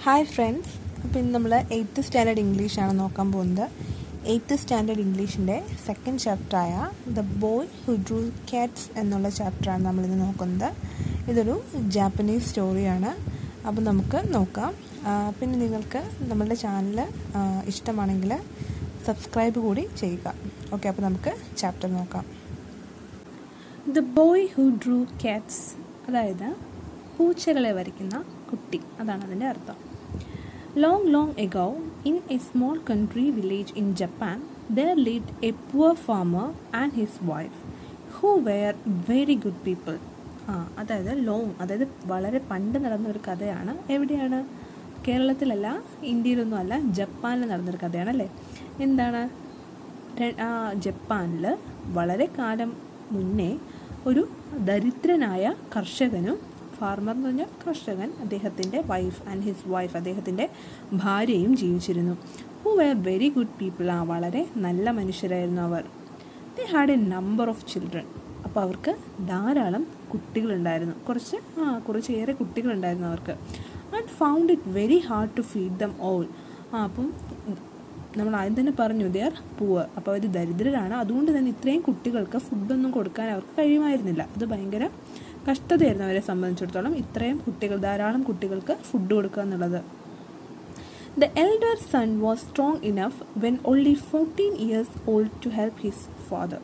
Hi friends അപ്പോൾ ഇന്ന് നമ്മൾ എയ്ത്ത് സ്റ്റാൻഡേർഡ് ഇംഗ്ലീഷാണ് നോക്കാൻ പോകുന്നത് എയ്ത്ത് സ്റ്റാൻഡേർഡ് ഇംഗ്ലീഷിൻ്റെ സെക്കൻഡ് ചാപ്റ്ററായ the boy who drew cats എന്നുള്ള ചാപ്റ്ററാണ് നമ്മളിന്ന് നോക്കുന്നത് ഇതൊരു ജാപ്പനീസ് സ്റ്റോറിയാണ് അപ്പോൾ നമുക്ക് നോക്കാം ആ, പിന്നെ നിങ്ങൾക്ക് നമ്മളുടെ ചാനൽ ഇഷ്ടമാണെങ്കിൽ സബ്സ്ക്രൈബ് കൂടി ചെയ്യുക ഓക്കെ അപ്പോൾ നമുക്ക് ചാപ്റ്റർ നോക്കാം the boy who drew cats അതായത് പൂച്ചകളെ വരയ്ക്കുന്ന കുട്ടി അതാണ് അതിൻ്റെ അർത്ഥം long long ago in a small country village in Japan there lived a poor farmer and his wife who were very good people ആ അതായത് ലോങ് അതായത് വളരെ പണ്ട് നടന്ന ഒരു കഥയാണ് എവിടെയാണ് കേരളത്തിലല്ല ഇന്ത്യയിലൊന്നും അല്ല ജപ്പാനിൽ നടന്നൊരു കഥയാണ് അല്ലേ എന്താണ് ര- ആ, ജപ്പാനിൽ വളരെ കാലം മുന്നേ ഒരു ദരിദ്രനായ കർഷകനും ഫാർമർ എന്ന് പറഞ്ഞാൽ കർഷകൻ അദ്ദേഹത്തിൻ്റെ വൈഫ് ആൻഡ് ഹിസ് വൈഫ് അദ്ദേഹത്തിൻ്റെ ഭാര്യയും ജീവിച്ചിരുന്നു who were very good people ആ വളരെ നല്ല മനുഷ്യരായിരുന്നു അവർ they had a number of children അപ്പോൾ അവർക്ക് ധാരാളം കുട്ടികളുണ്ടായിരുന്നു കുറച്ച് ആ കുറച്ചേറെ കുട്ടികളുണ്ടായിരുന്നു അവർക്ക് and found it very hard to feed them all ആ അപ്പം നമ്മൾ ആദ്യം തന്നെ പറഞ്ഞു ദേ ആർ പൂവർ അപ്പോൾ അവർ ദരിദ്രരാണ് അതുകൊണ്ട് തന്നെ ഇത്രയും കുട്ടികൾക്ക് ഫുഡൊന്നും കൊടുക്കാൻ അവർക്ക് കഴിയുമായിരുന്നില്ല അത് ഭയങ്കര കഷ്ടതയായിരുന്നു അവരെ സംബന്ധിച്ചിടത്തോളം ഇത്രയും കുട്ടികൾ ധാരാളം കുട്ടികൾക്ക് ഫുഡ് കൊടുക്കുക എന്നുള്ളത് the elder son was strong enough when only fourteen years old to help his father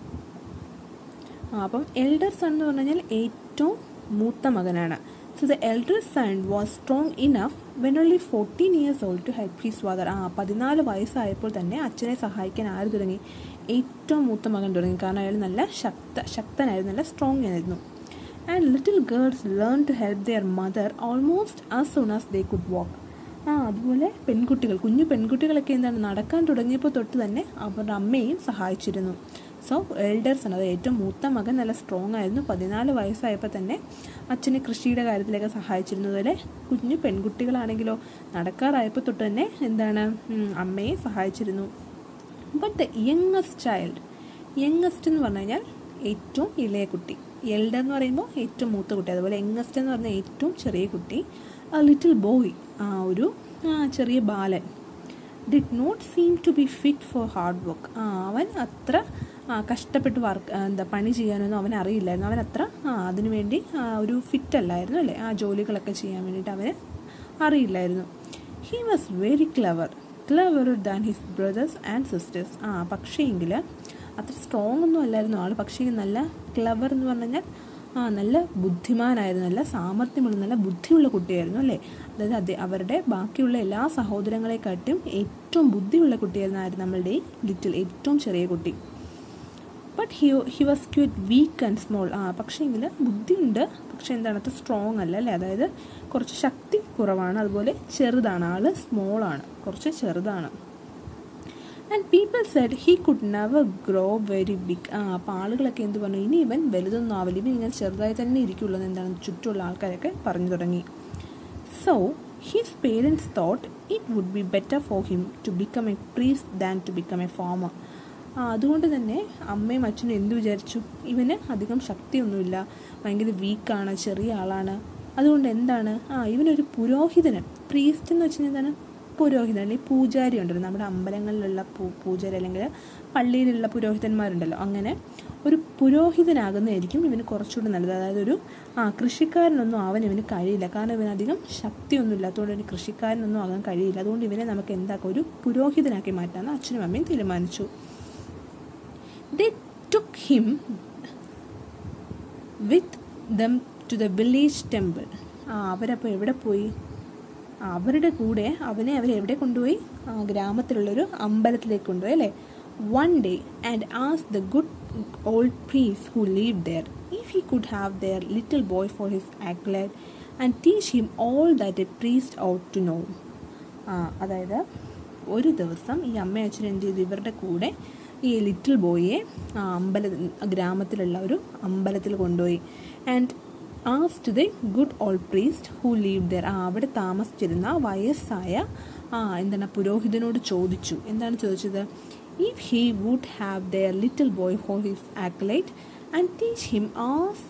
ആ, അപ്പം എൽഡർ സൺ എന്ന് പറഞ്ഞു കഴിഞ്ഞാൽ ഏറ്റവും മൂത്ത മകനാണ് so the elder son was strong enough when only fourteen years old to help his father ആ പതിനാല് വയസ്സായപ്പോൾ തന്നെ അച്ഛനെ സഹായിക്കാൻ ആര് തുടങ്ങി ഏറ്റവും മൂത്ത മകൻ തുടങ്ങി കാരണം അയാൾ നല്ല ശക്ത ശക്തനായിരുന്നു നല്ല സ്ട്രോങ് ആയിരുന്നു and little girls learn to help their mother almost as soon as they could walk ആ അതുപോലെ പെൺകുട്ടികൾ കുഞ്ഞു പെൺകുട്ടികളൊക്കെ എന്താണ് നടക്കാൻ തുടങ്ങിയപ്പോൾ തൊട്ട് തന്നെ അവരുടെ അമ്മയും സഹായിച്ചിരുന്നു സോ എൽഡേഴ്സ് ആണ് അത് ഏറ്റവും മൂത്ത മകൻ നല്ല സ്ട്രോങ് ആയിരുന്നു പതിനാല് വയസ്സായപ്പോൾ തന്നെ അച്ഛനെ കൃഷിയുടെ കാര്യത്തിലൊക്കെ സഹായിച്ചിരുന്നു അതുപോലെ കുഞ്ഞു പെൺകുട്ടികളാണെങ്കിലോ നടക്കാറായപ്പോൾ തൊട്ട് തന്നെ എന്താണ് ഉം, അമ്മയെ സഹായിച്ചിരുന്നു but the youngest child youngest എന്ന് പറഞ്ഞു കഴിഞ്ഞാൽ ഏറ്റവും ഇളയ കുട്ടി എൽഡർ എന്ന് പറയുമ്പോൾ ഏറ്റവും മൂത്ത കുട്ടി അതുപോലെ യങ്ങസ്റ്റ് എന്ന് പറഞ്ഞാൽ ഏറ്റവും ചെറിയ കുട്ടി ആ ലിറ്റിൽ ബോയ് ആ ഒരു ആ, ചെറിയ ബാലൻ did not seem to be fit for hard work ആ അവൻ അത്ര ആ, കഷ്ടപ്പെട്ട് വർക്ക് എന്താ പണി ചെയ്യാനൊന്നും അവൻ അറിയില്ലായിരുന്നു അവൻ അത്ര ആ അതിനു വേണ്ടി ആ, ഒരു ഫിറ്റ് അല്ലായിരുന്നു അല്ലേ ആ ജോലികളൊക്കെ ചെയ്യാൻ വേണ്ടിയിട്ട് അവന് അറിയില്ലായിരുന്നു he was very clever clever than his brothers and sisters ആ പക്ഷേങ്കിൽ അത്ര സ്ട്രോങ് ഒന്നും അല്ലായിരുന്നു ആൾ പക്ഷേ നല്ല ക്ലവർ എന്ന് പറഞ്ഞു കഴിഞ്ഞാൽ ആ നല്ല ബുദ്ധിമാനായിരുന്നു നല്ല സാമർഥ്യമുള്ള നല്ല ബുദ്ധിയുള്ള കുട്ടിയായിരുന്നു അല്ലേ അതായത് അത് അവരുടെ ബാക്കിയുള്ള എല്ലാ സഹോദരങ്ങളെക്കാട്ടും ഏറ്റവും ബുദ്ധിയുള്ള കുട്ടിയായിരുന്നു ആയിരുന്നു നമ്മളുടെ ഈ ലിറ്റിൽ ഏറ്റവും ചെറിയ കുട്ടി but he he was quite weak and small ആ പക്ഷേങ്കിൽ ബുദ്ധിയുണ്ട് പക്ഷെ എന്താണ് അത്ര സ്ട്രോങ് അല്ല അല്ലേ അതായത് കുറച്ച് ശക്തി കുറവാണ് അതുപോലെ ചെറുതാണ് ആള് സ്മോൾ ആണ് കുറച്ച് ചെറുതാണ് and people said he could never grow very big ആ അപ്പോൾ ആളുകളൊക്കെ എന്ത് പറഞ്ഞു ഇനി ഇവൻ വലുതൊന്നും ആവില്ല ഇവൻ ഇങ്ങനെ ചെറുതായി തന്നെ ഇരിക്കുള്ളൂ എന്ന് എന്താണ് ചുറ്റുമുള്ള ആൾക്കാരൊക്കെ പറഞ്ഞു തുടങ്ങി so his parents thought it would be better for him to become a priest than to become a farmer ആ അതുകൊണ്ട് തന്നെ അമ്മയും അച്ഛനും എന്ത് വിചാരിച്ചു ഇവന് അധികം ശക്തിയൊന്നുമില്ല ഭയങ്കര വീക്കാണ് ചെറിയ ആളാണ് അതുകൊണ്ട് എന്താണ് ആ ഇവനൊരു പുരോഹിതന് പ്രീസ്റ്റ് എന്ന് വെച്ച് കഴിഞ്ഞാൽ എന്താണ് പുരോഹിതൻ അല്ലെങ്കിൽ പൂജാരി ഉണ്ടല്ലോ നമ്മുടെ അമ്പലങ്ങളിലുള്ള പൂ പൂജാരി അല്ലെങ്കിൽ പള്ളിയിലുള്ള പുരോഹിതന്മാരുണ്ടല്ലോ അങ്ങനെ ഒരു പുരോഹിതനാകുന്നതായിരിക്കും ഇവന് കുറച്ചുകൂടി നല്ലത് അതായത് ഒരു ആ കൃഷിക്കാരനൊന്നും ആവാൻ ഇവന് കഴിയില്ല കാരണം ഇവനധികം ശക്തിയൊന്നും ഇല്ലാത്തതുകൊണ്ട് ഇവന് കൃഷിക്കാരനൊന്നും ആകാൻ കഴിയില്ല അതുകൊണ്ട് ഇവനെ നമുക്ക് എന്താക്കാം ഒരു പുരോഹിതനാക്കി മാറ്റാമെന്ന് അച്ഛനും അമ്മയും തീരുമാനിച്ചു they took him with them to the village temple ആ അവരപ്പോൾ എവിടെ പോയി ആ, അവരുടെ കൂടെ അവനെ അവർ എവിടെ കൊണ്ടുപോയി ആ, ഗ്രാമത്തിലുള്ളൊരു അമ്പലത്തിലേക്ക് കൊണ്ടുപോയി അല്ലേ വൺ ഡേ ആൻഡ് ആസ് the good old priest who lived there if he could have their little boy for his acolyte and teach him all that a priest ought to know ആ അതായത് ഒരു ദിവസം ഈ അമ്മയും അച്ഛനും എന്ത് ചെയ്തു ഇവരുടെ കൂടെ ഈ ലിറ്റിൽ ബോയിയെ ആ അമ്പല ഗ്രാമത്തിലുള്ള ഒരു അമ്പലത്തിൽ കൊണ്ടുപോയി ആൻഡ് ആസ് to the good old priest who lived there ആ അവിടെ താമസിച്ചിരുന്ന വയസ്സായ ആ എന്താണ് പുരോഹിതനോട് ചോദിച്ചു എന്താണ് ചോദിച്ചത് if he would have their little boy for his acolyte and teach him as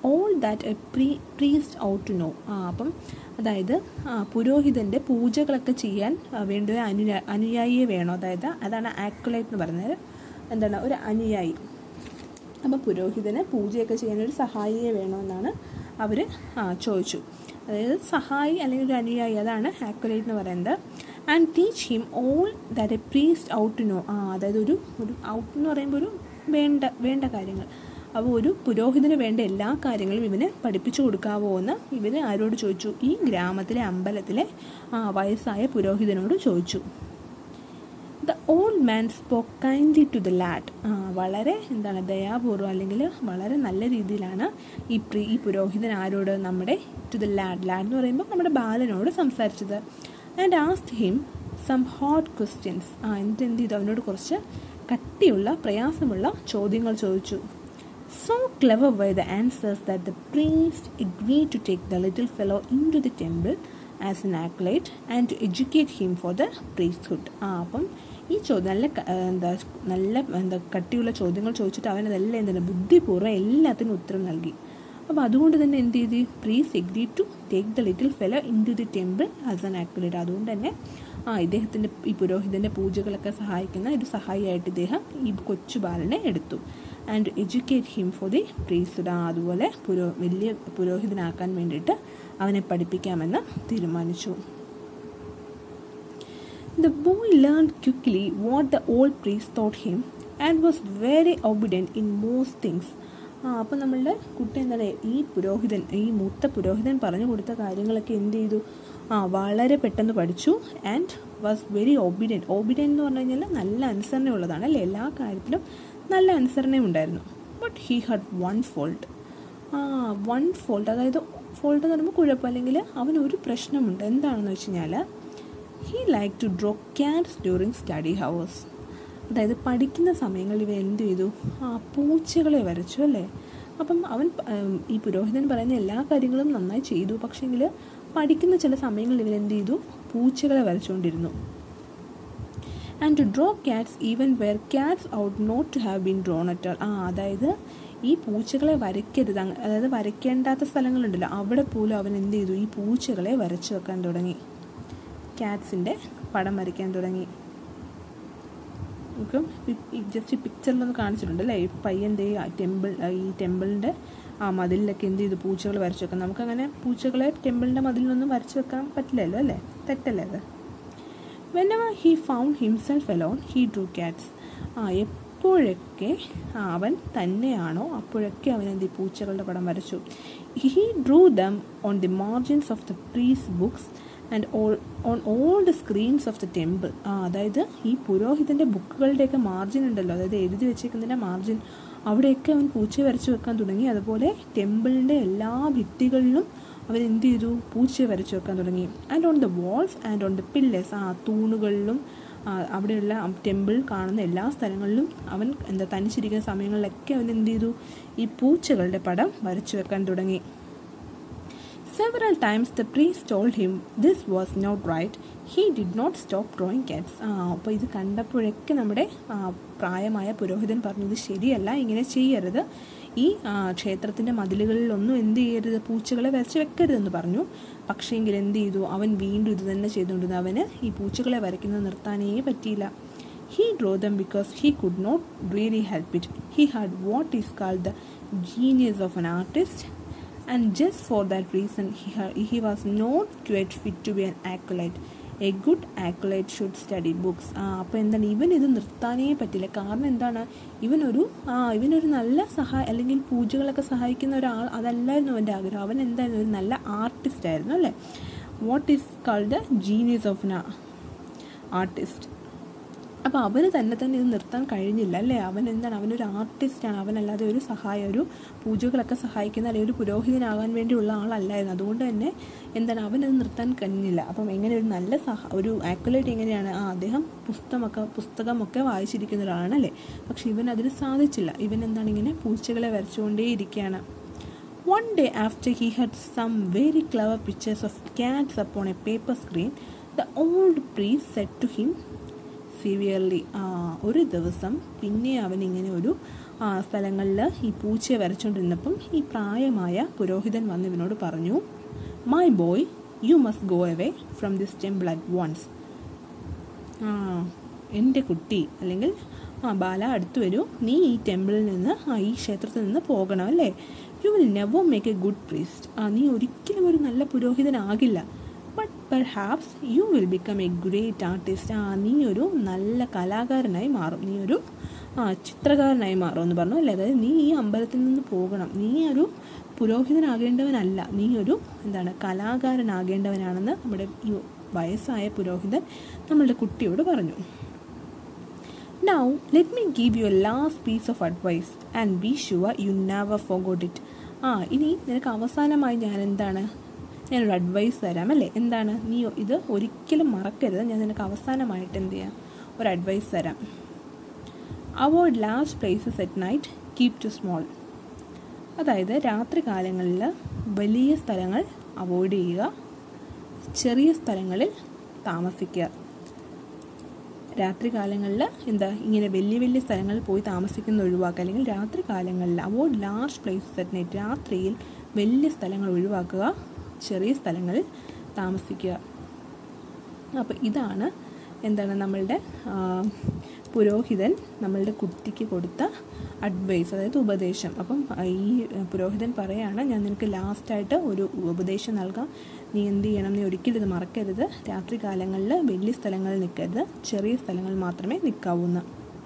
all that a pre priest ought to know ആ അപ്പം അതായത് ആ, പുരോഹിതൻ്റെ പൂജകളൊക്കെ ചെയ്യാൻ ആ, വേണ്ട ഒരു അനുയാ അനുയായിയെ വേണോ അതായത് അതാണ് ആക്യുലേറ്റ് എന്ന് പറയുന്നത് എന്താണ് ഒരു അനുയായി അപ്പോൾ പുരോഹിതന് പൂജയൊക്കെ ചെയ്യാൻ ഒരു സഹായിയെ വേണമെന്നാണ് അവർ ചോദിച്ചു അതായത് സഹായി അല്ലെങ്കിൽ ഒരു അനുയായി അതാണ് ആക്യുലേറ്റ് എന്ന് പറയുന്നത് and teach him all that a priest ought to know ആ അതായത് ഒരു ഒരു ഔട്ട് എന്ന് പറയുമ്പോൾ ഒരു വേണ്ട വേണ്ട കാര്യങ്ങൾ അപ്പോൾ ഒരു പുരോഹിതന് വേണ്ട എല്ലാ കാര്യങ്ങളും ഇവന് പഠിപ്പിച്ചു കൊടുക്കാവോ എന്ന് ഇവന് ആരോട് ചോദിച്ചു ഈ ഗ്രാമത്തിലെ അമ്പലത്തിലെ ആ വയസ്സായ പുരോഹിതനോട് ചോദിച്ചു the old man spoke kindly to the lad വളരെ എന്താണ് ദയാപൂർവ്വം അല്ലെങ്കിൽ വളരെ നല്ല രീതിയിലാണ് ഈ പ്രീ ഈ പുരോഹിതൻ ആരോട് നമ്മുടെ ടു ദ ലാഡ് ലാഡ് എന്ന് പറയുമ്പോൾ നമ്മുടെ ബാലനോട് സംസാരിച്ചത് and asked him some hard questions ആ എന്നിട്ട് എന്ത് ചെയ്തു അവനോട് കുറച്ച് കട്ടിയുള്ള പ്രയാസമുള്ള ചോദ്യങ്ങൾ ചോദിച്ചു So clever were the answers that the priest agreed to take the little fellow into the temple as an acolyte and to educate him for the priesthood. ആ അപ്പം ഈ ചോദ്യം നല്ല ക- ആ, എന്താ നല്ല എന്താ കട്ടിയുള്ള ചോദ്യങ്ങൾ ചോദിച്ചിട്ട് അവൻ അതെല്ലാം എന്താണ് ബുദ്ധിപൂർവ്വം എല്ലാത്തിനും ഉത്തരം നൽകി അപ്പോൾ അതുകൊണ്ട് തന്നെ എന്ത് ചെയ്തു priest agree to take the little fellow into the temple as an acolyte അതുകൊണ്ട് തന്നെ ആ ഇദ്ദേഹത്തിൻ്റെ ഈ പുരോഹിതൻ്റെ പൂജകളൊക്കെ സഹായിക്കുന്ന ഒരു സഹായിയായിട്ട് ഇദ്ദേഹം ഈ കൊച്ചു ബാലനെ എടുത്തു and educate him for the priesthood അതുപോലെ പുരോ വലിയ പുരോഹിതനാക്കാൻ വേണ്ടിയിട്ട് അവനെ പഠിപ്പിക്കാമെന്ന് തീരുമാനിച്ചു The boy learned quickly what the old priest taught him and was very obedient in most things. ആ അപ്പം നമ്മളുടെ കുട്ടി എന്താണ് ഈ പുരോഹിതൻ ഈ മൂത്ത പുരോഹിതൻ പറഞ്ഞു കൊടുത്ത കാര്യങ്ങളൊക്കെ എന്ത് ചെയ്തു ആ വളരെ പെട്ടെന്ന് പഠിച്ചു and was very obedient obedient എന്ന് പറഞ്ഞു കഴിഞ്ഞാൽ നല്ല അനുസരണയുള്ളതാണ് അല്ലേ എല്ലാ കാര്യത്തിലും നല്ല അനുസരണയും ഉണ്ടായിരുന്നു but he had one fault ആ വൺ ഫോൾട്ട് അതായത് ഫോൾട്ട് എന്ന് പറയുമ്പോൾ കുഴപ്പം അല്ലെങ്കിൽ അവന് ഒരു പ്രശ്നമുണ്ട് എന്താണെന്ന് വെച്ച് കഴിഞ്ഞാൽ he like to draw cats during study hours അതായത് പഠിക്കുന്ന സമയങ്ങളിൽ ഇവ എന്ത് ചെയ്തു ആ പൂച്ചകളെ വരച്ചു അല്ലേ അപ്പം അവൻ പ- ഉം, ഈ പുരോഹിതൻ പറയുന്ന എല്ലാ കാര്യങ്ങളും നന്നായി ചെയ്തു പക്ഷേങ്കിൽ പഠിക്കുന്ന ചില സമയങ്ങളിൽ ഇവൻ എന്ത് ചെയ്തു പൂച്ചകളെ വരച്ചുകൊണ്ടിരുന്നു and to draw cats even where cats ought not to have been drawn at ആ അതായത് ഈ പൂച്ചകളെ വരയ്ക്കരുത് അങ്ങ- അതായത് വരയ്ക്കേണ്ടാത്ത സ്ഥലങ്ങളുണ്ടല്ലോ അവിടെ പോലും അവൻ എന്ത് ചെയ്തു ഈ പൂച്ചകളെ വരച്ചു വെക്കാൻ തുടങ്ങി ക്യാറ്റ്സിൻ്റെ പടം വരയ്ക്കാൻ തുടങ്ങി നമുക്ക് ജസ്റ്റ് ഈ പിക്ചറിലൊന്ന് കാണിച്ചിട്ടുണ്ട് അല്ലേ ഈ പയ്യൻ്റെ ഈ ടെമ്പിൾ ഈ ടെമ്പിളിൻ്റെ ആ മതിലിലൊക്കെ എന്ത് ചെയ്തു പൂച്ചകൾ വരച്ചു വെക്കാം നമുക്കങ്ങനെ പൂച്ചകളെ ടെമ്പിളിൻ്റെ മതിലിലൊന്നും വരച്ചു വെക്കാൻ പറ്റില്ലല്ലോ അല്ലേ തെറ്റല്ലേ അത് whenever he found himself alone he drew cats ആ എപ്പോഴൊക്കെ ആ, അവൻ തന്നെയാണോ അപ്പോഴൊക്കെ അവൻ എന്ത് ഈ പൂച്ചകളുടെ പടം വരച്ചു he drew them on the margins of the priest's books and all on all the screens of the temple ആ അതായത് ഈ പുരോഹിതൻ്റെ ബുക്കുകളുടെയൊക്കെ മാർജിൻ ഉണ്ടല്ലോ അതായത് എഴുതി വെച്ചേക്കുന്നതിൻ്റെ മാർജിൻ അവിടെയൊക്കെ അവൻ പൂച്ച വരച്ചു വെക്കാൻ തുടങ്ങി അതുപോലെ ടെമ്പിളിൻ്റെ എല്ലാ ഭിത്തികളിലും അവൻ എന്ത് ചെയ്തു പൂച്ചയെ വരച്ചു വെക്കാൻ തുടങ്ങി and on the walls and on the pillars ആ തൂണുകളിലും ആ, അവിടെയുള്ള ടെമ്പിൾ കാണുന്ന എല്ലാ സ്ഥലങ്ങളിലും അവൻ എന്താ തനിച്ചിരിക്കുന്ന സമയങ്ങളിലൊക്കെ അവൻ എന്ത് ചെയ്തു ഈ പൂച്ചകളുടെ പടം വരച്ചു വെക്കാൻ തുടങ്ങി Several times the priest told him this was not right. He did not stop drawing cats. ആ അപ്പോൾ ഇത് കണ്ടപ്പോഴൊക്കെ നമ്മുടെ ആ, പ്രായമായ പുരോഹിതൻ പറഞ്ഞു ഇത് ശരിയല്ല ഇങ്ങനെ ചെയ്യരുത് ഈ ആ, ക്ഷേത്രത്തിൻ്റെ മതിലുകളിലൊന്നും എന്ത് ചെയ്യരുത് പൂച്ചകളെ വരച്ച് വെക്കരുതെന്ന് പറഞ്ഞു പക്ഷേങ്കിൽ എന്ത് ചെയ്തു അവൻ വീണ്ടും ഇത് തന്നെ ചെയ്തുകൊണ്ടിരുന്നു അവന് ഈ പൂച്ചകളെ വരയ്ക്കുന്നത് നിർത്താനേ പറ്റിയില്ല He drew them because he could not really help it. He had what is called the genius of an artist, and just for that reason, he, ha- he was not quite fit to be an acolyte. A good acolyte should study books ആ അപ്പോൾ എന്താണ് ഇവൻ ഇത് നിർത്താനേ പറ്റില്ല കാരണം എന്താണ് ഇവനൊരു ആ ഇവനൊരു നല്ല സഹായ അല്ലെങ്കിൽ പൂജകളൊക്കെ സഹായിക്കുന്ന ഒരാൾ അതല്ലായിരുന്നു അവൻ്റെ ആഗ്രഹം അവൻ എന്തായിരുന്നു ഒരു നല്ല ആർട്ടിസ്റ്റ് ആയിരുന്നു അല്ലേ what is called the genius of an artist അപ്പോൾ അവന് തന്നെ തന്നെ ഇത് നിർത്താൻ കഴിഞ്ഞില്ല അല്ലേ അവൻ എന്താണ് അവനൊരു ആർട്ടിസ്റ്റാണ് അവനല്ലാതെ ഒരു സഹായം ഒരു പൂജകളൊക്കെ സഹായിക്കുന്ന അല്ലെങ്കിൽ ഒരു പുരോഹിതനാകാൻ വേണ്ടിയുള്ള ആളല്ലായിരുന്നു അതുകൊണ്ട് തന്നെ എന്താണ് അവനത് നിർത്താൻ കഴിഞ്ഞില്ല അപ്പം എങ്ങനെ ഒരു നല്ല സഹ ഒരു ആക്യുലേറ്റ് എങ്ങനെയാണ് ആ അദ്ദേഹം പുസ്തകമൊക്കെ പുസ്തകമൊക്കെ വായിച്ചിരിക്കുന്ന ഒരാളാണല്ലേ പക്ഷെ ഇവൻ അതിന് സാധിച്ചില്ല ഇവൻ എന്താണ് ഇങ്ങനെ പൂച്ചകളെ വരച്ചുകൊണ്ടേയിരിക്കുകയാണ് One day after he had some very clever pictures of cats upon a paper screen, the old priest said to him severely, ആ ഒരു ദിവസം പിന്നെ അവൻ ഇങ്ങനെ ഒരു ആ സ്ഥലങ്ങളിൽ ഈ പൂച്ചയെ വരച്ചുകൊണ്ടിരുന്നപ്പം ഈ പ്രായമായ പുരോഹിതൻ വന്ന് ഇവനോട് പറഞ്ഞു my boy you must go away from this temple at once ആ എൻ്റെ കുട്ടി അല്ലെങ്കിൽ ആ ബാല അടുത്ത് വരൂ നീ ഈ ടെമ്പിളിൽ നിന്ന് ആ ഈ ക്ഷേത്രത്തിൽ നിന്ന് പോകണം അല്ലേ you will never make a good priest ആ നീ ഒരിക്കലും ഒരു നല്ല പുരോഹിതനാകില്ല but perhaps you will become a great artist ആ നീ ഒരു നല്ല കലാകാരനായി മാറും നീ ഒരു ആ ചിത്രകാരനായി മാറും എന്ന് പറഞ്ഞു അല്ലേ അതായത് നീ ഈ അമ്പലത്തിൽ നിന്ന് പോകണം നീ ഒരു പുരോഹിതനാകേണ്ടവനല്ല നീ ഒരു എന്താണ് കലാകാരനാകേണ്ടവനാണെന്ന് നമ്മുടെ ഈ വയസ്സായ പുരോഹിതൻ നമ്മളുടെ കുട്ടിയോട് പറഞ്ഞു Now, let me give you a last piece of advice and be sure you never forgot it. ആ ഇനി നിനക്ക് അവസാനമായി ഞാൻ എന്താണ് ഞാനൊരു അഡ്വൈസ് തരാം അല്ലേ എന്താണ് നീ ഇത് ഒരിക്കലും മറക്കരുത് ഞാൻ നിനക്ക് അവസാനമായിട്ട് എന്ത് ചെയ്യാം ഒരു അഡ്വൈസ് തരാം avoid large places at night keep to small അതായത് രാത്രി കാലങ്ങളിൽ വലിയ സ്ഥലങ്ങൾ അവോയ്ഡ് ചെയ്യുക ചെറിയ സ്ഥലങ്ങളിൽ താമസിക്കുക രാത്രി കാലങ്ങളിൽ എന്താ ഇങ്ങനെ വലിയ വലിയ സ്ഥലങ്ങളിൽ പോയി താമസിക്കുന്ന ഒഴിവാക്കുക അല്ലെങ്കിൽ രാത്രി കാലങ്ങളിൽ avoid large places at night രാത്രിയിൽ വലിയ സ്ഥലങ്ങൾ ഒഴിവാക്കുക ചെറിയ സ്ഥലങ്ങളിൽ താമസിക്കുക അപ്പോൾ ഇതാണ് എന്താണ് നമ്മളുടെ ആ, പുരോഹിതൻ നമ്മളുടെ കുട്ടിക്ക് കൊടുത്ത അഡ്വൈസ് അതായത് ഉപദേശം അപ്പം ഈ പുരോഹിതൻ പറയാണ് ഞാൻ നിനക്ക് ലാസ്റ്റായിട്ട് ഒരു ഉപദേശം നൽകാം നീ എന്ത് ചെയ്യണം നീ ഒരിക്കലും ഇത് മറക്കരുത് രാത്രി കാലങ്ങളിൽ വലിയ സ്ഥലങ്ങളിൽ നിൽക്കരുത് ചെറിയ സ്ഥലങ്ങളിൽ മാത്രമേ നിൽക്കാവൂന്ന്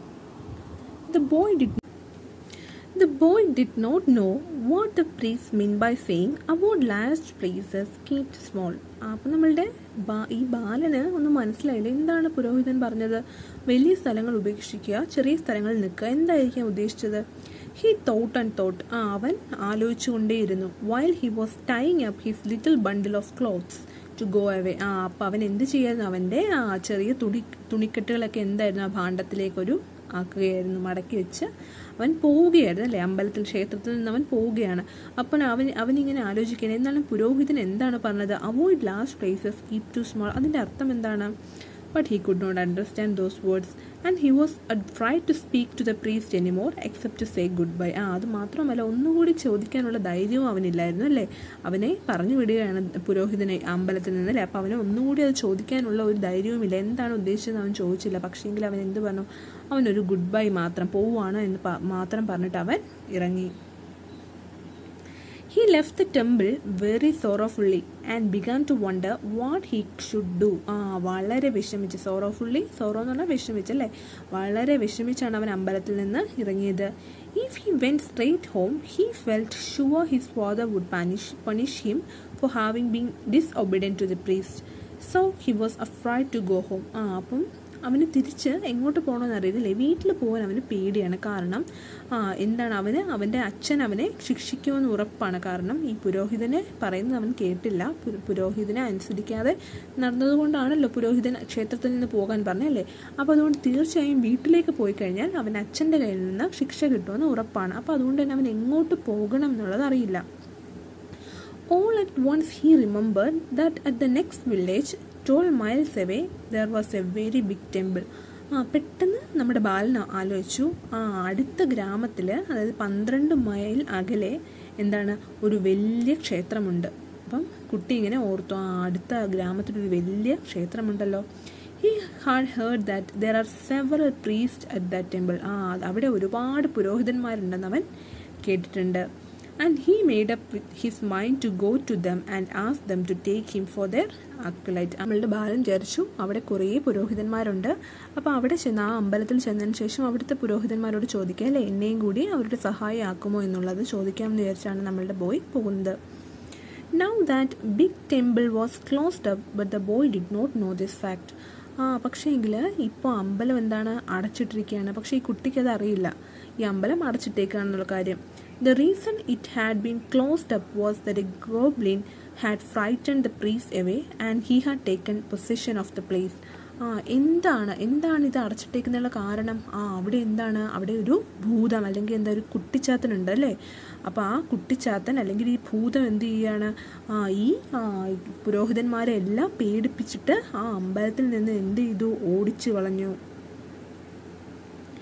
the boy did The boy did not know what the priest meant by saying avoid large places, keep small. അപ്പം നമ്മളുടെ ബാ- ഈ ബാലന് ഒന്നും മനസ്സിലായില്ല എന്താണ് പുരോഹിതൻ പറഞ്ഞത് വലിയ സ്ഥലങ്ങൾ ഉപേക്ഷിക്കുക ചെറിയ സ്ഥലങ്ങളിൽ നിൽക്കുക എന്തായിരിക്കാം ഉദ്ദേശിച്ചത് ഹി തോട്ട് ആൻഡ് തോട്ട് ആ അവൻ ആലോചിച്ചുകൊണ്ടേയിരുന്നു while he was tying up his little bundle of clothes to go away ആ അപ്പം അവൻ എന്ത് ചെയ്യായിരുന്നു അവൻ്റെ ആ ചെറിയ തുണി തുണിക്കെട്ടുകളൊക്കെ എന്തായിരുന്നു ആ ഭാണ്ഡത്തിലേക്കൊരു ആക്കുകയായിരുന്നു മടക്കി വെച്ച് അവൻ പോവുകയായിരുന്നു അല്ലേ അമ്പലത്തിൽ ക്ഷേത്രത്തിൽ നിന്ന് അവൻ പോവുകയാണ് അപ്പോൾ അവൻ അവനിങ്ങനെ ആലോചിക്കണം എന്താണ് പുരോഹിതൻ എന്താണ് പറഞ്ഞത് avoid last places keep to small അതിൻ്റെ അർത്ഥം എന്താണ് but he could not understand those words and he was try to speak to the priest anymore except to say goodbye ആ അത് മാത്രമല്ല ഒന്നുകൂടി ചോദിക്കാനുള്ള ധൈര്യവും അവനില്ലായിരുന്നു അല്ലേ അവനെ പറഞ്ഞു വിടുകയാണ് പുരോഹിതനെ അമ്പലത്തിൽ നിന്ന് അല്ലേ അപ്പോൾ അവന് ഒന്നുകൂടി അത് ചോദിക്കാനുള്ള ഒരു ധൈര്യവുമില്ല എന്താണ് ഉദ്ദേശിച്ചത് അവൻ ചോദിച്ചില്ല പക്ഷേങ്കിൽ അവൻ എന്ത് പറഞ്ഞു അവനൊരു ഗുഡ് ബൈ മാത്രം പോവുകയാണ് എന്ന് പ- മാത്രം പറഞ്ഞിട്ട് അവൻ ഇറങ്ങി He left the temple very sorrowfully and began to wonder what he should do. ആ വളരെ വിഷമിച്ച് സോറോഫുള്ളി സോറോ എന്ന് പറഞ്ഞാൽ വിഷമിച്ചല്ലേ വളരെ വിഷമിച്ചാണ് അവൻ അമ്പലത്തിൽ നിന്ന് ഇറങ്ങിയത് if he went straight home he felt sure his father would punish punish him for having been disobedient to the priest so he was afraid to go home ആ അപ്പം അവന് തിരിച്ച് എങ്ങോട്ട് പോകണമെന്ന് അറിയത്തില്ലേ വീട്ടിൽ പോകാൻ അവന് പേടിയാണ് കാരണം ആ എന്താണ് അവന് അവൻ്റെ അച്ഛൻ അവനെ ശിക്ഷിക്കുമെന്ന് ഉറപ്പാണ് കാരണം ഈ പുരോഹിതനെ പറയുന്നത് അവൻ കേട്ടില്ല പു- പുരോഹിതനെ അനുസരിക്കാതെ നടന്നതുകൊണ്ടാണല്ലോ പുരോഹിതൻ ക്ഷേത്രത്തിൽ നിന്ന് പോകാൻ പറഞ്ഞല്ലേ അപ്പോൾ അതുകൊണ്ട് തീർച്ചയായും വീട്ടിലേക്ക് പോയി കഴിഞ്ഞാൽ അവൻ അച്ഛൻ്റെ കയ്യിൽ നിന്ന് ശിക്ഷ കിട്ടുമെന്ന് ഉറപ്പാണ് അപ്പോൾ അതുകൊണ്ട് തന്നെ അവൻ എങ്ങോട്ട് പോകണം എന്നുള്ളത് അറിയില്ല All at once he remembered that at the next village, 12 miles away, there was a very big temple. ആ പെട്ടെന്ന് നമ്മുടെ ബാലൻ ആലോചിച്ചു ആ അടുത്ത ഗ്രാമത്തിൽ അതായത് പന്ത്രണ്ട് മൈൽ അകലെ എന്താണ് ഒരു വലിയ ക്ഷേത്രമുണ്ട് അപ്പം കുട്ടി ഇങ്ങനെ ഓർത്തു ആ അടുത്ത ഗ്രാമത്തിലൊരു വലിയ ക്ഷേത്രമുണ്ടല്ലോ he had heard that there are several priest at that temple ആ അവിടെ ഒരുപാട് പുരോഹിതന്മാരുണ്ടെന്ന് അവൻ കേട്ടിട്ടുണ്ട് and he made up with his mind to go to them and ask them to take him for their acolyte നമ്മളുടെ ബാലൻ വിചാരിച്ചു അവിടെ കുറേ പുരോഹിതന്മാരുണ്ട് അപ്പോൾ അവിടെ ചെന്ന് ആ അമ്പലത്തിൽ ചെന്നതിന് ശേഷം അവിടുത്തെ പുരോഹിതന്മാരോട് ചോദിക്കുക അല്ലേ എന്നെയും കൂടി അവരുടെ സഹായമാക്കുമോ എന്നുള്ളത് ചോദിക്കാമെന്ന് വിചാരിച്ചാണ് നമ്മളുടെ ബോയ് പോകുന്നത് now that big temple was closed up but the boy did not know this fact ആ പക്ഷേ എങ്കിൽ ഇപ്പോൾ അമ്പലം എന്താണ് അടച്ചിട്ടിരിക്കുകയാണ് പക്ഷേ ഈ കുട്ടിക്ക് അത് അറിയില്ല ഈ അമ്പലം അടച്ചിട്ടേക്കാണെന്നുള്ള കാര്യം the reason it had been closed up was the goblin had frighten the priests away and he had taken position of the place ആ എന്താണ് എന്താണ് ഇത് അടച്ചിട്ടേക്കുന്നതിനുള്ള കാരണം ആ അവിടെ എന്താണ് അവിടെ ഒരു ഭൂതം അല്ലെങ്കിൽ എന്താ ഒരു കുട്ടിച്ചാത്തനുണ്ട് അല്ലേ അപ്പോൾ ആ കുട്ടിച്ചാത്തൻ അല്ലെങ്കിൽ ഈ ഭൂതം എന്ത് ചെയ്യാണ് ആ ഈ ആ, പുരോഹിതന്മാരെ എല്ലാം പേടിപ്പിച്ചിട്ട് ആ അമ്പലത്തിൽ നിന്ന് എന്ത് ചെയ്തു ഓടിച്ചു കളഞ്ഞു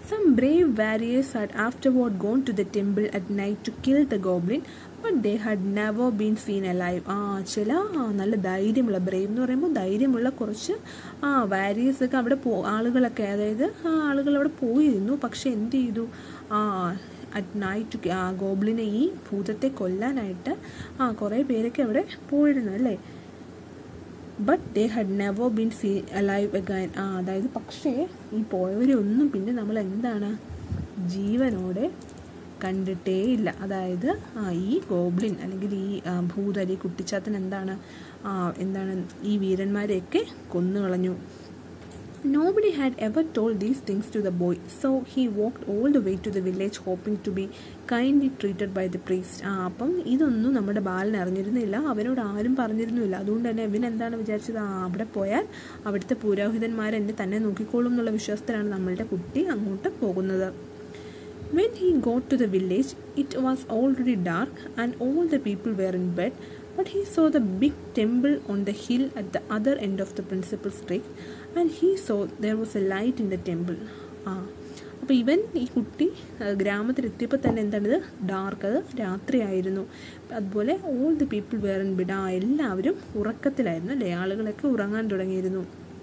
Some brave warriors had afterward gone to the temple at night to kill the goblin, but they had never been seen alive. ആ ചില ആ, നല്ല ധൈര്യമുള്ള ബ്രേവ് എന്ന് പറയുമ്പോൾ ധൈര്യമുള്ള കുറച്ച് ആ വാരിയേഴ്സ് ഒക്കെ അവിടെ പോ ആളുകളൊക്കെ അതായത് ആ ആളുകൾ അവിടെ പോയിരുന്നു പക്ഷെ എന്ത് ചെയ്തു ആ അറ്റ് നൈറ്റ് ആ ഗോബ്ലിനെ ഈ ഭൂതത്തെ കൊല്ലാനായിട്ട് ആ കുറേ പേരൊക്കെ അവിടെ പോയിരുന്നു അല്ലേ but they had never been see alive again ആ അതായത് പക്ഷേ ഈ പോയവരൊന്നും പിന്നെ നമ്മൾ എന്താണ് ജീവനോടെ കണ്ടിട്ടേ ഇല്ല അതായത് ആ ഈ ഗോബ്ലിൻ അല്ലെങ്കിൽ ഈ ആ, ഭൂത അല്ലെങ്കിൽ കുട്ടിച്ചാത്തൻ എന്താണ് ആ എന്താണ് ഈ വീരന്മാരെയൊക്കെ കൊന്നുകളഞ്ഞു Nobody had ever told these things to the boy, so he walked all the way to the village hoping to be kindly treated by the priest. ആ അപ്പം ഇതൊന്നും നമ്മുടെ ബാലൻ അറിഞ്ഞിരുന്നില്ല അവനോട് ആരും പറഞ്ഞിരുന്നില്ല അതുകൊണ്ട് തന്നെ ഇവൻ എന്താണ് വിചാരിച്ചത് ആ അവിടെ പോയാൽ അവിടുത്തെ പുരോഹിതന്മാർ എന്നെ തന്നെ നോക്കിക്കോളും എന്നുള്ള വിശ്വാസത്തിലാണ് നമ്മളുടെ കുട്ടി അങ്ങോട്ട് പോകുന്നത് When he got to the village, it was already dark and all the people were in bed, but he saw the big temple on the hill at the other end of the principal street, and he saw there was a light in the temple. ആ അപ്പോൾ ഇവൻ ഈ കുട്ടി ആ, ഗ്രാമത്തിലെത്തിയപ്പോൾ തന്നെ എന്താണിത് dark അത് രാത്രിയായിരുന്നു അതുപോലെ all the people were in bed ആ എല്ലാവരും ഉറക്കത്തിലായിരുന്നു അല്ലേ ആളുകളൊക്കെ ഉറങ്ങാൻ തുടങ്ങിയിരുന്നു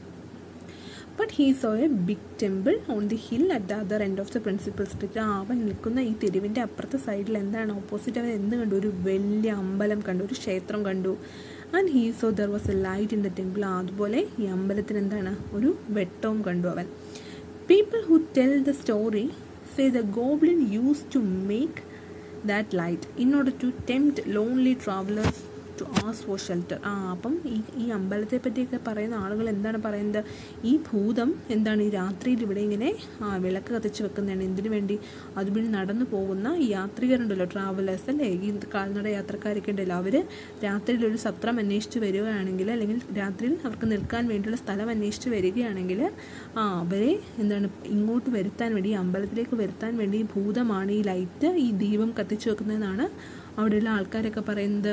but he saw a big temple on the hill at the other end of the principal street ആ അവൻ നിൽക്കുന്ന ഈ തെരുവിൻ്റെ അപ്പുറത്തെ സൈഡിൽ എന്താണ് ഓപ്പോസിറ്റ് അവൻ എന്ത് കണ്ടു ഒരു വലിയ അമ്പലം കണ്ടു ഒരു ക്ഷേത്രം കണ്ടു and he saw there was a light in the temple അതുപോലെ ഈ അമ്പലത്തിന് എന്താണ് ഒരു വെട്ടവും കണ്ടു അവൻ people who tell the story say the goblin use to make that light in order to tempt lonely travellers to ask for shelter ആ അപ്പം ഈ ഈ അമ്പലത്തെ പറ്റിയൊക്കെ പറയുന്ന ആളുകൾ എന്താണ് പറയുന്നത് ഈ ഭൂതം എന്താണ് ഈ രാത്രിയിൽ ഇവിടെ ഇങ്ങനെ ആ വിളക്ക് കത്തിച്ച് വെക്കുന്നതാണ് എന്തിനു വേണ്ടി അതുവഴി നടന്നു പോകുന്ന ഈ യാത്രികരുണ്ടല്ലോ ട്രാവലേഴ്സ് അല്ലേ ഈ കാൽനട യാത്രക്കാരൊക്കെ ഉണ്ടല്ലോ അവർ രാത്രിയിൽ ഒരു സത്രം അന്വേഷിച്ച് വരികയാണെങ്കിൽ അല്ലെങ്കിൽ രാത്രിയിൽ അവർക്ക് നിൽക്കാൻ വേണ്ടിയുള്ള സ്ഥലം അന്വേഷിച്ച് വരികയാണെങ്കിൽ ആ അവരെ എന്താണ് ഇങ്ങോട്ട് വരുത്താൻ വേണ്ടി ഈ അമ്പലത്തിലേക്ക് വരുത്താൻ വേണ്ടി ഈ ഭൂതമാണ് ഈ ലൈറ്റ് ഈ ദീപം കത്തിച്ചു വെക്കുന്നതെന്നാണ് അവിടെയുള്ള ആൾക്കാരൊക്കെ പറയുന്നത്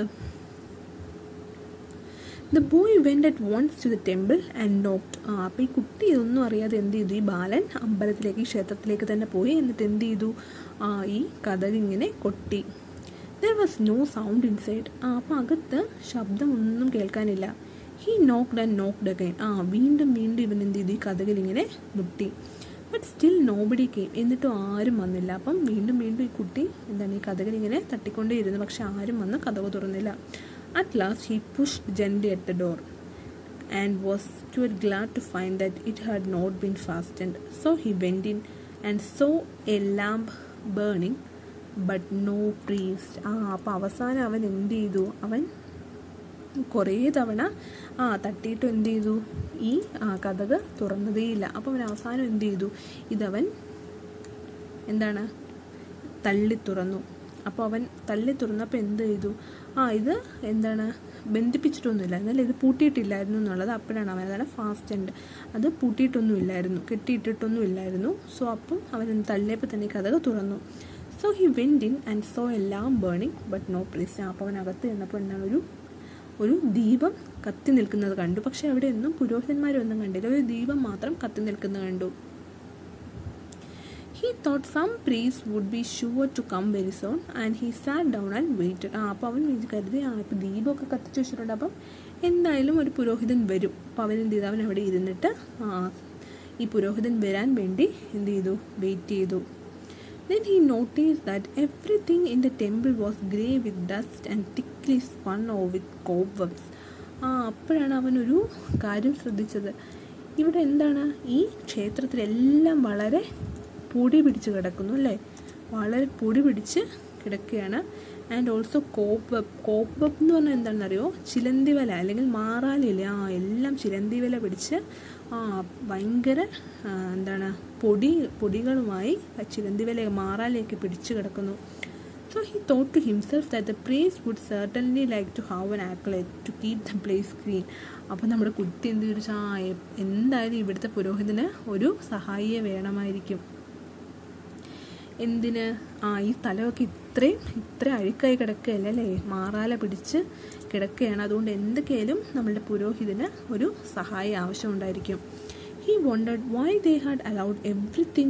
the boy went at once to the temple and knocked ആ അപ്പോൾ ഈ കുട്ടി ഇതൊന്നും അറിയാതെ എന്ത് ചെയ്തു ഈ ബാലൻ അമ്പലത്തിലേക്ക് ഈ ക്ഷേത്രത്തിലേക്ക് തന്നെ പോയി എന്നിട്ട് എന്ത് ചെയ്തു ആ ഈ കഥക് ഇങ്ങനെ കൊട്ടി there was no sound inside ആ അപ്പോൾ അകത്ത് ശബ്ദമൊന്നും കേൾക്കാനില്ല he knocked and knocked again ആ വീണ്ടും വീണ്ടും ഇവൻ എന്ത് ചെയ്തു ഈ കഥകിൽ ഇങ്ങനെ മുട്ടി ബട്ട് സ്റ്റിൽ നോബഡി കെയിം എന്നിട്ടും ആരും വന്നില്ല അപ്പം വീണ്ടും വീണ്ടും ഈ കുട്ടി എന്താണ് ഈ കഥകൾ ഇങ്ങനെ തട്ടിക്കൊണ്ടേയിരുന്നു പക്ഷെ ആരും വന്ന് കഥക് തുറന്നില്ല at last he push gently at the door and was too glad to find that it had not been fastened. So he went in and saw a lamp burning, but no priest. ആ അപ്പോൾ അവസാനം അവൻ എന്ത് ചെയ്തു അവൻ കുറേ തവണ ആ തട്ടിയിട്ട് എന്ത് ചെയ്തു ഈ ആ കഥക് തുറന്നതേയില്ല അപ്പോൾ അവൻ അവസാനം എന്ത് ചെയ്തു ഇതവൻ എന്താണ് തള്ളി തുറന്നു അപ്പോൾ അവൻ തള്ളി തുറന്നപ്പോൾ എന്ത് ചെയ്തു ആ ഇത് എന്താണ് ബന്ധിപ്പിച്ചിട്ടൊന്നുമില്ല എന്നാൽ ഇത് പൂട്ടിയിട്ടില്ലായിരുന്നു എന്നുള്ളത് അപ്പോഴാണ് അവൻ അതാണ് ഫാസ്റ്റ് ഉണ്ട് അത് പൂട്ടിയിട്ടൊന്നും ഇല്ലായിരുന്നു കെട്ടിയിട്ടിട്ടൊന്നും ഇല്ലായിരുന്നു സോ അപ്പം അവൻ തള്ളിയപ്പോൾ തന്നെ കഥക് തുറന്നു so he went in and so എല്ലാം ബേണിങ് ബട്ട് നോ പ്രീസ് അപ്പോൾ അവൻ അകത്ത് ചെന്നപ്പോൾ എന്താണ് ഒരു ഒരു ദീപം കത്തി നിൽക്കുന്നത് കണ്ടു പക്ഷെ അവിടെ ഒന്നും പുരോഹിതന്മാരൊന്നും കണ്ടില്ല ഒരു ദീപം മാത്രം കത്തി നിൽക്കുന്നത് കണ്ടു he thought some priest would be sure to come very soon and he sat down and waited ആ അപ്പോൾ അവൻ വിചാരിച്ചു കരുതി ആ ഇപ്പോൾ ദീപമൊക്കെ കത്തിച്ച് വെച്ചിട്ടുണ്ട് അപ്പം എന്തായാലും ഒരു പുരോഹിതൻ വരും അപ്പോൾ അവൻ എന്ത് ചെയ്തു അവൻ അവിടെ ഇരുന്നിട്ട് ആ ഈ പുരോഹിതൻ വരാൻ വേണ്ടി എന്ത് ചെയ്തു വെയിറ്റ് ചെയ്തു Then he noticed that everything in the temple was grey with dust and thickly spun over with cobwebs. ആ അപ്പോഴാണ് അവനൊരു കാര്യം ശ്രദ്ധിച്ചത് ഇവിടെ എന്താണ് ഈ ക്ഷേത്രത്തിലെല്ലാം വളരെ പൊടി പിടിച്ച് കിടക്കുന്നു അല്ലേ വളരെ പൊടി പിടിച്ച് കിടക്കുകയാണ് and also cobweb cobweb എന്ന് പറഞ്ഞാൽ എന്താണെന്നറിയോ ചിലന്തി വല അല്ലെങ്കിൽ മാറാലില്ലേ ആ എല്ലാം ചിലന്തി വല പിടിച്ച് ആ ഭയങ്കര ആ, എന്താണ് പൊടി പൊടികളുമായി ആ ചിലന്തി വല മാറാലിയൊക്കെ പിടിച്ച് കിടക്കുന്നു so he thought to himself that the place would certainly like to have an acolyte to keep the place clean അപ്പോൾ നമ്മുടെ കുട്ടി എന്ത് ചോദിച്ചാൽ ആ എ- എന്തായാലും ഇവിടുത്തെ പുരോഹിതന് ഒരു സഹായിയെ വേണമായിരിക്കും എന്തിന് ആ ഈ സ്ഥലമൊക്കെ ഇത്രയും ഇത്ര അഴുക്കായി കിടക്കുകയല്ലേ അല്ലേ മാറാല പിടിച്ച് കിടക്കുകയാണ് അതുകൊണ്ട് എന്തൊക്കെയായാലും നമ്മളുടെ പുരോഹിതന് ഒരു സഹായം ആവശ്യമുണ്ടായിരിക്കും he wondered why they had allowed everything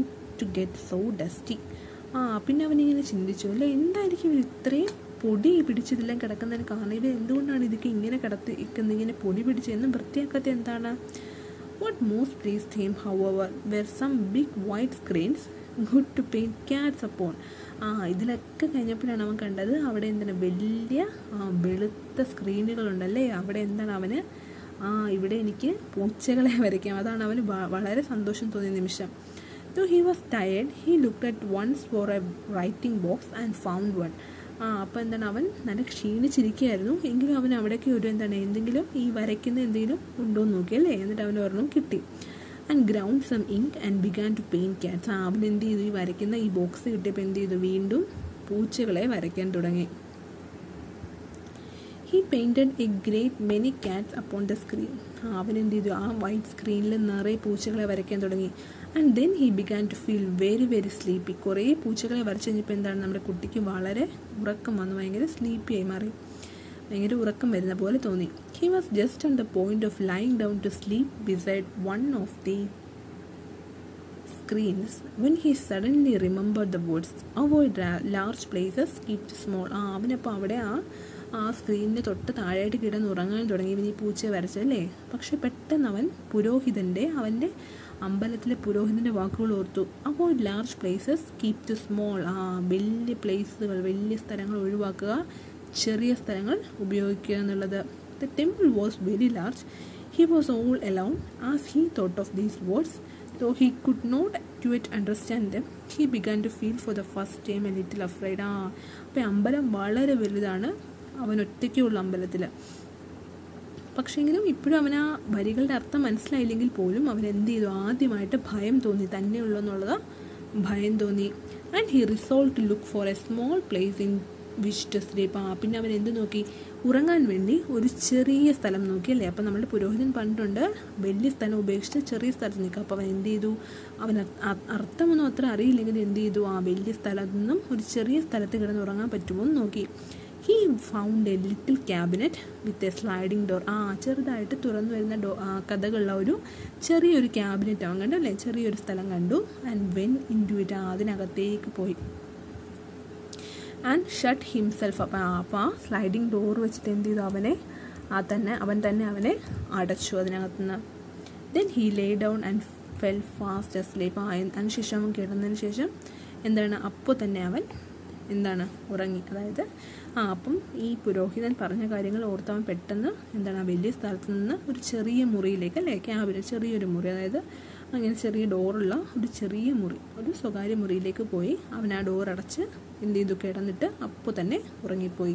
to get so dusty ആ പിന്നെ അവനിങ്ങനെ ചിന്തിച്ചു അല്ലേ എന്തായിരിക്കും ഇവർ ഇത്രയും പൊടി പിടിച്ചതെല്ലാം കിടക്കുന്നതിന് കാരണം ഇവർ എന്തുകൊണ്ടാണ് ഇതൊക്കെ ഇങ്ങനെ കിടത്തി ഇരിക്കുന്നത് ഇങ്ങനെ പൊടി പിടിച്ച് എന്നും വൃത്തിയാക്കാത്ത എന്താണ് what most pleased him however were some big white screens good to paint cats upon ആ ഇതിലൊക്കെ കഴിഞ്ഞപ്പോഴാണ് അവൻ കണ്ടത് അവിടെ എന്താണ് വലിയ ആ, വെളുത്ത സ്ക്രീനുകളുണ്ടല്ലേ അവിടെ എന്താണ് അവന് ആ ഇവിടെ എനിക്ക് പൂച്ചകളെ വരയ്ക്കാം അതാണ് അവന് വ- വളരെ സന്തോഷം തോന്നിയ നിമിഷം Though he was tired, he looked at once for a writing box and found one. ആ അപ്പോൾ എന്താണ് അവൻ നല്ല ക്ഷീണിച്ചിരിക്കുകയായിരുന്നു എങ്കിലും അവൻ അവിടേക്ക് ഒരു എന്താണ് എന്തെങ്കിലും ഈ വരയ്ക്കുന്ന എന്തെങ്കിലും ഉണ്ടോ എന്ന് നോക്കി അല്ലേ എന്നിട്ട് അവൻ ഒരെണ്ണം കിട്ടി and ground some ink and began to paint cats ആ അവൻ എന്ത് ചെയ്തു ഈ വരയ്ക്കുന്ന ഈ ബോക്സ് കിട്ടിയപ്പോൾ എന്ത് ചെയ്തു വീണ്ടും പൂച്ചകളെ വരയ്ക്കാൻ തുടങ്ങി he painted a great many cats upon the screen അവൻ എന്ത് ചെയ്തു ആ വൈറ്റ് സ്ക്രീനിൽ നിറയെ പൂച്ചകളെ വരയ്ക്കാൻ തുടങ്ങി and then he began to feel very very sleepy കുറേ പൂച്ചകളെ വരച്ച് കഴിഞ്ഞപ്പോൾ എന്താണ് നമ്മുടെ കുട്ടിക്ക് വളരെ ഉറക്കം വന്നു ഭയങ്കര സ്ലീപ്പി ആയി മാറി ഭയങ്കര ഉറക്കം വരുന്ന പോലെ തോന്നി he was just on the point of lying down to sleep beside one of the screens when he suddenly remembered the words avoid ra- large places keep small ആ അവനപ്പോൾ അവിടെ ആ ആ സ്ക്രീനിന് തൊട്ട് താഴെയായിട്ട് കിടന്ന് ഉറങ്ങാൻ തുടങ്ങി ഇവൻ ഈ പൂച്ചയെ വരച്ചല്ലേ പക്ഷെ പെട്ടെന്ന് അവൻ പുരോഹിതൻ്റെ അവൻ്റെ അമ്പലത്തിലെ പുരോഹിതൻ്റെ വാക്കുകൾ ഓർത്തു avoid large places keep to small ആ വലിയ പ്ലേസുകൾ വലിയ സ്ഥലങ്ങൾ ഒഴിവാക്കുക ചെറിയ സ്ഥലങ്ങൾ ഉപയോഗിക്കുക എന്നുള്ളത് the temple was very large he was all alone as he thought of these words though he could not quite understand them he began to feel for the first time a little afraid ആ അപ്പം അമ്പലം വളരെ വലുതാണ് അവൻ ഒറ്റയ്ക്കുള്ള അമ്പലത്തിൽ പക്ഷേങ്കിലും ഇപ്പോഴും അവൻ ആ വരികളുടെ അർത്ഥം മനസ്സിലായില്ലെങ്കിൽ പോലും അവൻ എന്ത് ചെയ്തു ആദ്യമായിട്ട് ഭയം തോന്നി തന്നെയുള്ളൂ എന്നുള്ളത് ഭയം തോന്നി and he resolve to look for a small place in which to sleep ആ പിന്നെ അവൻ എന്ത് നോക്കി ഉറങ്ങാൻ വേണ്ടി ഒരു ചെറിയ സ്ഥലം നോക്കി അല്ലേ അപ്പം നമ്മുടെ പുരോഹിതൻ പറഞ്ഞിട്ടുണ്ട് വലിയ സ്ഥലം ഉപേക്ഷിച്ച് ചെറിയ സ്ഥലത്ത് നിൽക്കുക അപ്പോൾ അവൻ എന്ത് ചെയ്തു അവൻ അ- അ- അർത്ഥമൊന്നും അത്ര അറിയില്ലെങ്കിൽ എന്ത് ചെയ്തു ആ വലിയ സ്ഥലത്തു നിന്നും ഒരു ചെറിയ സ്ഥലത്ത് കിടന്ന് ഉറങ്ങാൻ പറ്റുമോ എന്ന് നോക്കി he found a little cabinet with a sliding door ആ ചെറുതായിട്ട് തുറന്നു വരുന്ന ഡോ ആ, കഥകളുള്ള ഒരു ചെറിയൊരു ക്യാബിനറ്റ് അവൻ കണ്ടു അല്ലേ ചെറിയൊരു സ്ഥലം കണ്ടു and went into it അതിനകത്തേക്ക് പോയി ആൻഡ് ഷട്ട് ഹിംസെൽഫ് അപ്പം ആ അപ്പം ആ സ്ലൈഡിങ് ഡോർ വെച്ചിട്ട് എന്ത് ചെയ്തു അവനെ ആ തന്നെ അവൻ തന്നെ അവനെ അടച്ചു അതിനകത്തുനിന്ന് then he lay down and fell fast asleep ആ അതിനുശേഷം അവൻ കിടന്നതിന് ശേഷം എന്താണ് അപ്പോൾ തന്നെ അവൻ എന്താണ് ഉറങ്ങി അതായത് ആ അപ്പം ഈ പുരോഹിതൻ പറഞ്ഞ കാര്യങ്ങൾ ഓർത്തവൻ പെട്ടെന്ന് എന്താണ് ആ വലിയ സ്ഥലത്ത് നിന്ന് ഒരു ചെറിയ മുറിയിലേക്ക് അല്ലേ ക്യാബിന് ചെറിയൊരു മുറി അതായത് അങ്ങനെ ചെറിയ ഡോറുള്ള ഒരു ചെറിയ മുറി ഒരു സ്വകാര്യ മുറിയിലേക്ക് പോയി അവൻ ആ ഡോർ അടച്ച് എന്ത് ചെയ്തു കിടന്നിട്ട് അപ്പോൾ തന്നെ ഉറങ്ങിപ്പോയി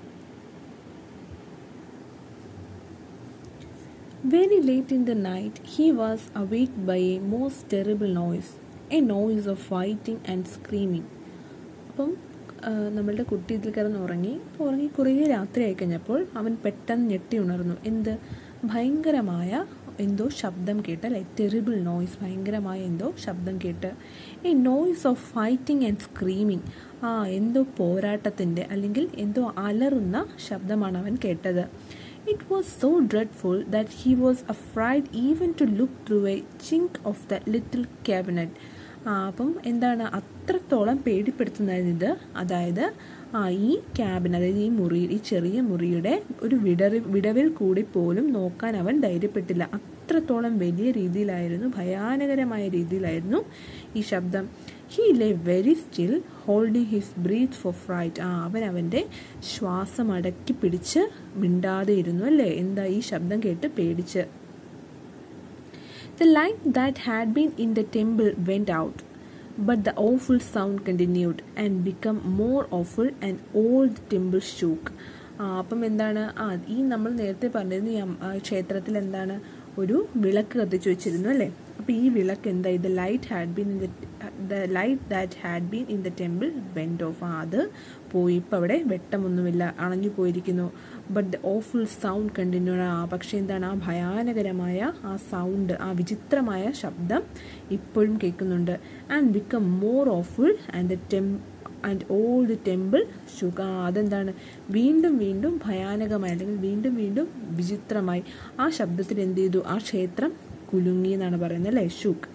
Very late in the night, he was awaked by a most terrible noise, a noise of fighting and screaming. അപ്പം ആ, നമ്മളുടെ കുട്ടി ഇതിൽ കിടന്ന് ഉറങ്ങി അപ്പോൾ ഉറങ്ങി കുറേ രാത്രിയായി കഴിഞ്ഞപ്പോൾ അവൻ പെട്ടെന്ന് ഞെട്ടി ഉണർന്നു എന്ത് ഭയങ്കരമായ എന്തോ ശബ്ദം കേട്ട് അല്ലെ ടെറിബിൾ നോയ്സ് ഭയങ്കരമായ എന്തോ ശബ്ദം കേട്ട് ഈ noise of fighting and screaming ആ എന്തോ പോരാട്ടത്തിൻ്റെ അല്ലെങ്കിൽ എന്തോ അലറുന്ന ശബ്ദമാണ് അവൻ കേട്ടത് It was so dreadful that he was afraid even to look through a chink of the little cabinet. ആ, അപ്പം എന്താണ് അത്രത്തോളം പേടിപ്പെടുത്തുന്നതായിരുന്നു ഇത് അതായത് ആ ഈ ക്യാബിൻ അതായത് ഈ മുറി ഈ ചെറിയ മുറിയുടെ ഒരു വിടറി വിടവിൽ കൂടി പോലും നോക്കാൻ അവൻ ധൈര്യപ്പെട്ടില്ല അത്രത്തോളം വലിയ രീതിയിലായിരുന്നു ഭയാനകരമായ രീതിയിലായിരുന്നു ഈ ശബ്ദം he lay very still holding his breath for fright ആ അവൻ അവൻ്റെ ശ്വാസം അടക്കി പിടിച്ച് മിണ്ടാതെ ഇരുന്നു അല്ലേ എന്താ ഈ ശബ്ദം കേട്ട് പേടിച്ച് The light that had been in the temple went out, but the awful sound continued and became more awful and all the temple shook. ആ, അപ്പം എന്താണ് ആ ഈ നമ്മൾ നേരത്തെ പറഞ്ഞിരുന്നു ഈ അം- ആ ക്ഷേത്രത്തിൽ എന്താണ് ഒരു വിളക്ക് കത്തിച്ചു വെച്ചിരുന്നു അല്ലേ അപ്പോൾ ഈ വിളക്ക് എന്താ ഇത് light had been in the the light that had been in the temple went out ആ അത് പോയി ഇപ്പം അവിടെ വെട്ടമൊന്നുമില്ല അണഞ്ഞു പോയിരിക്കുന്നു but the awful sound continue ആ പക്ഷേ എന്താണ് ആ ഭയാനകരമായ ആ സൗണ്ട് ആ വിചിത്രമായ ശബ്ദം ഇപ്പോഴും കേൾക്കുന്നുണ്ട് and become more awful and the ടെം and all the temple shook അതെന്താണ് വീണ്ടും വീണ്ടും ഭയാനകമായി അല്ലെങ്കിൽ വീണ്ടും വീണ്ടും വിചിത്രമായി ആ ശബ്ദത്തിൽ എന്ത് ചെയ്തു ആ ക്ഷേത്രം കുലുങ്ങി എന്നാണ് പറയുന്നത് അല്ലേ shook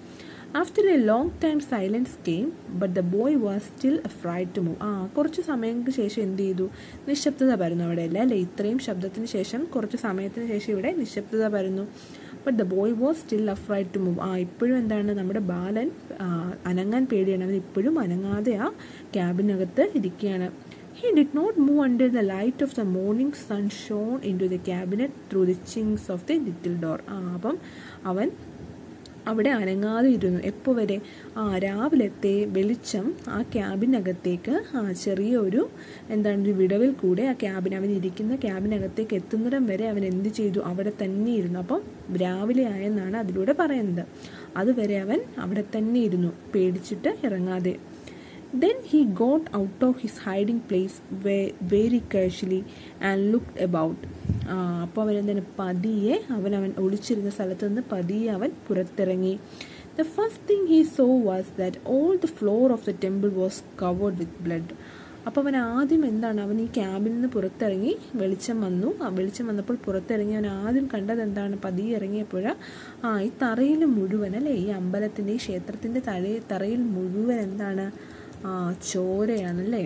after a long time silence came but the boy was still afraid to move ആ കുറച്ച് സമയങ്ങൾക്ക് ശേഷം എന്ത് ചെയ്തു നിശബ്ദത പരന്നു അവിടെ അല്ല അല്ലേ ഇത്രയും ശബ്ദത്തിന് ശേഷം കുറച്ച് സമയത്തിന് ശേഷം ഇവിടെ നിശബ്ദത പരന്നു but the boy was still afraid to move ആ ഇപ്പോഴും എന്താണ് നമ്മുടെ ബാലൻ ആ, അനങ്ങാൻ പേടിയാണ് അവൻ ഇപ്പോഴും അനങ്ങാതെ ആ ക്യാബിനകത്ത് ഇരിക്കുകയാണ് he did not move under the light of the morning sun shone into the cabinet through the chinks of the little door ആ അപ്പം അവൻ അവിടെ അനങ്ങാതെ ഇരുന്നു എപ്പോൾ വരെ ആ രാവിലത്തെ വെളിച്ചം ആ ക്യാബിനകത്തേക്ക് ആ ചെറിയൊരു എന്താണ് ഒരു വിടവിൽ കൂടെ ആ ക്യാബിൻ അവൻ ഇരിക്കുന്ന ക്യാബിനകത്തേക്ക് എത്തുന്നിടം വരെ അവൻ എന്ത് ചെയ്തു അവിടെ തന്നെ ഇരുന്നു അപ്പം രാവിലെ ആയെന്നാണ് അതിലൂടെ പറയുന്നത് അതുവരെ അവൻ അവിടെ തന്നെ ഇരുന്നു പേടിച്ചിട്ട് ഇറങ്ങാതെ then he got out of his hiding place very casually and look about അപ്പോൾ അവൻ എന്താണ് പതിയെ അവൻ അവൻ ഒളിച്ചിരുന്ന സ്ഥലത്ത് നിന്ന് പതിയെ അവൻ പുറത്തിറങ്ങി the first thing he saw was that all the floor of the temple was covered with blood അപ്പോൾ അവൻ ആദ്യം എന്താണ് അവൻ ഈ ക്യാബിൽ നിന്ന് പുറത്തിറങ്ങി വെളിച്ചം വന്നു ആ വെളിച്ചം വന്നപ്പോൾ പുറത്തിറങ്ങി അവൻ ആദ്യം കണ്ടത് എന്താണ് പതിയെ ഇറങ്ങിയപ്പോൾ ആ ഈ തറയിൽ മുഴുവൻ അല്ലേ ഈ അമ്പലത്തിൻ്റെ ഈ ക്ഷേത്രത്തിൻ്റെ തലയിൽ തറയിൽ മുഴുവൻ എന്താണ് ആ ചോരയാണല്ലേ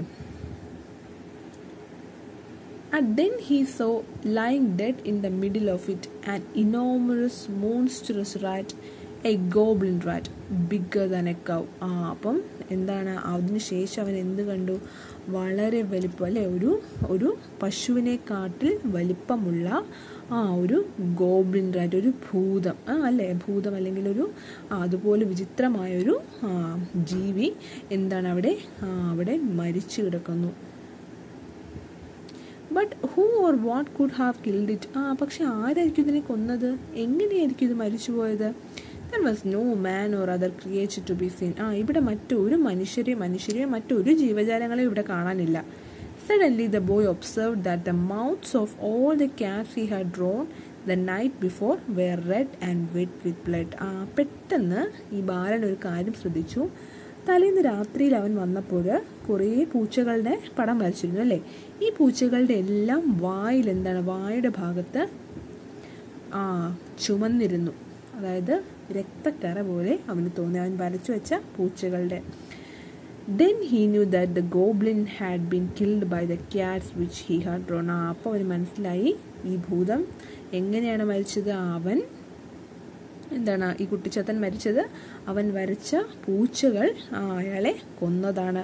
And then he saw lying dead in the middle of it an enormous monstrous rat, a goblin rat, bigger than a cow. ആ അപ്പം എന്താണ് അതിന് ശേഷം അവൻ എന്ത് കണ്ടു വളരെ വലിപ്പം അല്ലേ ഒരു ഒരു പശുവിനെ കാട്ടിൽ വലിപ്പമുള്ള ആ ഒരു ഗോബ്ലിൻ റാറ്റ് ഒരു ഭൂതം ആ അല്ലേ ഭൂതം അല്ലെങ്കിൽ ഒരു ആ, അതുപോലെ വിചിത്രമായൊരു ആ, ജീവി എന്താണ് അവിടെ ആ, അവിടെ മരിച്ചു കിടക്കുന്നു but who or what could have killed it ആ പക്ഷെ ആരായിരിക്കും ഇതിനെ കൊന്നത് എങ്ങനെയായിരിക്കും ഇത് മരിച്ചുപോയത് there was no man or other creature to be seen ആ ഇവിടെ മറ്റൊരു മനുഷ്യരെ മനുഷ്യരെയോ മറ്റൊരു ജീവജാലങ്ങളെയും ഇവിടെ കാണാനില്ല suddenly the boy observe that the mouths of all the cats he had drawn the night before were red and wet with blood ആ പെട്ടെന്ന് ഈ ബാലൻ ഒരു കാര്യം ശ്രദ്ധിച്ചു തലേന്ന് രാത്രിയിൽ അവൻ വന്നപ്പോൾ കുറേ പൂച്ചകളുടെ പടം വരച്ചിരുന്നു അല്ലേ ഈ പൂച്ചകളുടെ എല്ലാം വായിൽ എന്താണ് വായുടെ ഭാഗത്ത് ആ ചുമന്നിരുന്നു അതായത് രക്തക്കറ പോലെ അവന് തോന്നി അവൻ വരച്ചു വെച്ച പൂച്ചകളുടെ then he knew that the goblin had been killed by the cats which he had drawn ആ അപ്പോൾ അവന് മനസ്സിലായി ഈ ഭൂതം എങ്ങനെയാണ് മരിച്ചത് അവൻ എന്താണ് ഈ കുട്ടിച്ചത്തൻ മരിച്ചത് അവൻ വരച്ച പൂച്ചകൾ ആ, അയാളെ കൊന്നതാണ്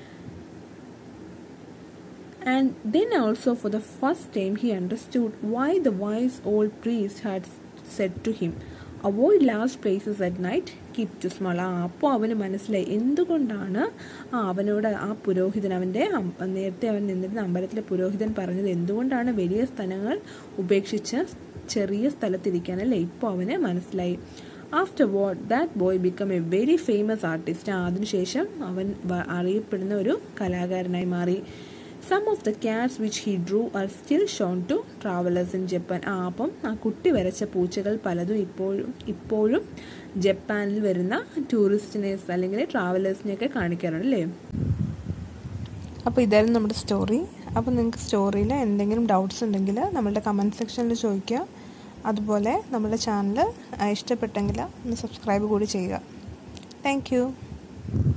And then also for the first time he understood why the wise old priest had said to him, Avoid large places at night, keep to small. ആ അപ്പോൾ അവന് മനസ്സിലായി എന്തുകൊണ്ടാണ് ആ അവനോട് ആ പുരോഹിതൻ അവൻ്റെ അം- നേരത്തെ അവൻ നിന്നിരുന്ന അമ്പലത്തിലെ പുരോഹിതൻ പറഞ്ഞത് എന്തുകൊണ്ടാണ് വലിയ സ്ഥലങ്ങൾ ഉപേക്ഷിച്ച് ചെറിയ സ്ഥലത്തിരിക്കാൻ അല്ലേ ഇപ്പോൾ അവന് മനസ്സിലായി after what that boy become a very famous artist അതിനുശേഷം അവൻ വ- അറിയപ്പെടുന്ന ഒരു കലാകാരനായി മാറി some of the cats which he drew are still shown to travellers in Japan ആ അപ്പം ആ കുട്ടി വരച്ച പൂച്ചകൾ പലതും ഇപ്പോഴും ഇപ്പോഴും ജപ്പാനിൽ വരുന്ന ടൂറിസ്റ്റിനെ അല്ലെങ്കിൽ ട്രാവലേഴ്സിനെയൊക്കെ കാണിക്കാറുണ്ട് അല്ലേ അപ്പോൾ ഇതായിരുന്നു നമ്മുടെ സ്റ്റോറി അപ്പോൾ നിങ്ങൾക്ക് സ്റ്റോറിയിൽ എന്തെങ്കിലും ഡൗട്ട്സ് ഉണ്ടെങ്കിൽ നമ്മളുടെ കമൻറ്റ് സെക്ഷനിൽ ചോദിക്കുക അതുപോലെ നമ്മുടെ ചാനൽ ഇഷ്ടപ്പെട്ടെങ്കിൽ ഒന്ന് സബ്സ്ക്രൈബ് കൂടി ചെയ്യുക താങ്ക്